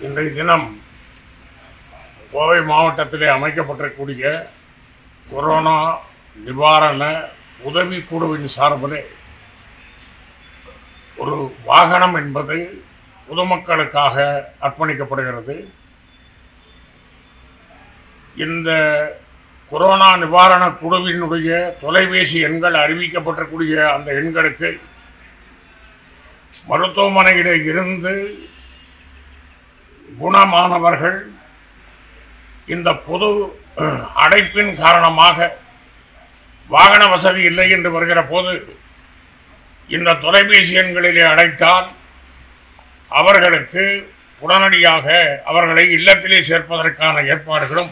இன்றைய தினம் கோவை மாவட்டத்திலே அமைக்கப்பட்டிருக்கக்கூடிய கொரோனா நிவாரண உதவி குழுவின் சார்பிலே ஒரு வாகனம் என்பது பொதுமக்களுக்காக அர்ப்பணிக்கப்படுகிறது இந்த கொரோனா நிவாரண குழுவினுடைய தொலைபேசி எண்கள் அறிவிக்கப்பட்டிருக்கூடிய அந்த எண்களுக்கு மருத்துவமனையிலே இருந்து குணமானவர்கள் இந்த பொது அஹ், அடைப்பின் காரணமாக வாகன வசதி இல்லை என்று வருகிற போது இந்த தொலைபேசி எண்களிலே அழைத்தால் அவர்களுக்கு உடனடியாக அவர்களை இல்லத்திலே சேர்ப்பதற்கான ஏற்பாடுகளும்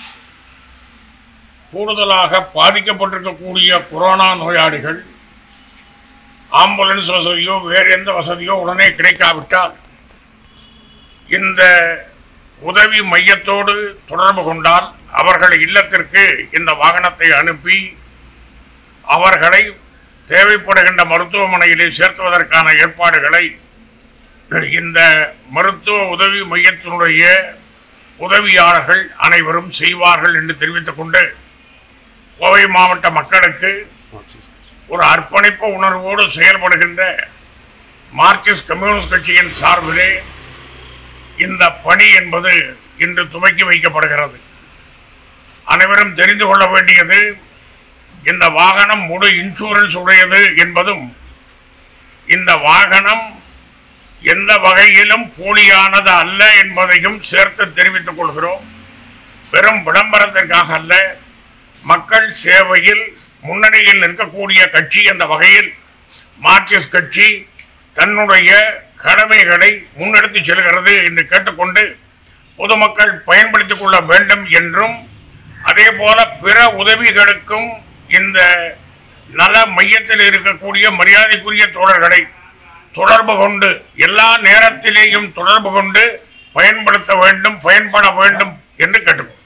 கூடுதலாக பாதிக்கப்பட்டிருக்கக்கூடிய கொரோனா நோயாளிகள் ஆம்புலன்ஸ் வசதியோ வேறு எந்த வசதியோ உடனே கிடைக்காவிட்டால் இந்த உதவி மையத்தோடு தொடர்பு கொண்டால் அவர்கள் இல்லத்திற்கு இந்த வாகனத்தை அனுப்பி அவர்களை தேவைப்படுகின்ற மருத்துவமனையிலே சேர்த்துவதற்கான ஏற்பாடுகளை இந்த மருத்துவ உதவி மையத்தினுடைய உதவியாளர்கள் அனைவரும் செய்வார்கள் என்று தெரிவித்துக் கொண்டு கோவை மாவட்ட மக்களுக்கு ஒரு அர்ப்பணிப்பு உணர்வோடு செயல்படுகின்ற மார்க்சிஸ்ட் கம்யூனிஸ்ட் கட்சியின் சார்பிலே இந்த பணி என்பது இன்று துவக்கி வைக்கப்படுகிறது அனைவரும் தெரிந்து கொள்ள வேண்டியது இந்த வாகனம் முழு இன்சூரன்ஸ் உடையது என்பதும் இந்த வாகனம் எந்த வகையிலும் போலியானது அல்ல என்பதையும் சேர்த்து தெரிவித்துக் கொள்கிறோம் வெறும் விளம்பரத்திற்காக அல்ல மக்கள் சேவையில் முன்னணியில் நிற்கக்கூடிய கட்சி என்ற வகையில் மார்க்சிஸ்ட் கட்சி தன்னுடைய கடமைகளை முன்னெடுத்து செல்கிறது என்று கேட்டுக்கொண்டு பொதுமக்கள் பயன்படுத்திக் கொள்ள வேண்டும் என்றும் அதே போல பிற உதவிகளுக்கும் இந்த நல மையத்தில் இருக்கக்கூடிய மரியாதைக்குரிய தோழர்களை தொடர்பு கொண்டு எல்லா நேரத்திலேயும் தொடர்பு கொண்டு பயன்படுத்த வேண்டும் பயன்பட வேண்டும் என்று கேட்டுக்கொள்கிறோம்